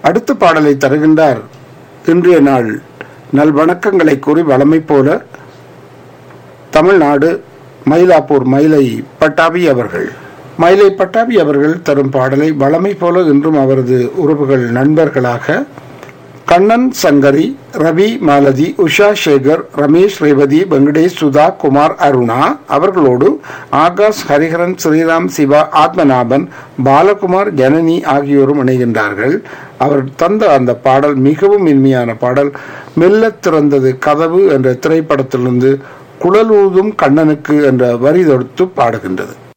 அடுத்த பாடலை தருகின்றார் இன்றைய நாள் நல்வணக்கங்களை கூறி வளமை போல தமிழ்நாடு மயிலாப்பூர் மயிலை பட்டாபி அவர்கள் மயிலை பட்டாபி அவர்கள் தரும் பாடலை வளமை போல இன்றும் அவரது உறவுகள் நண்பர்களாக கண்ணன் சங்கரி ரவி மாலதி உஷா சேகர் ரமேஷ் ரேவதி வெங்கடேஷ் சுதா குமார் அருணா அவர்களோடு ஆகாஷ் ஹரிஹரன் ஸ்ரீராம் சிவா ஆத்மநாபன் பாலகுமார் ஜனனி ஆகியோரும் இணைகின்றார்கள் அவர் தந்த அந்த பாடல் மிகவும் இனிமையான பாடல் மெல்லத் திறந்தது கதவு என்ற திரைப்படத்திலிருந்து குழலூதும் கண்ணனுக்கு என்ற வரி தொடுத்து பாடுகின்றது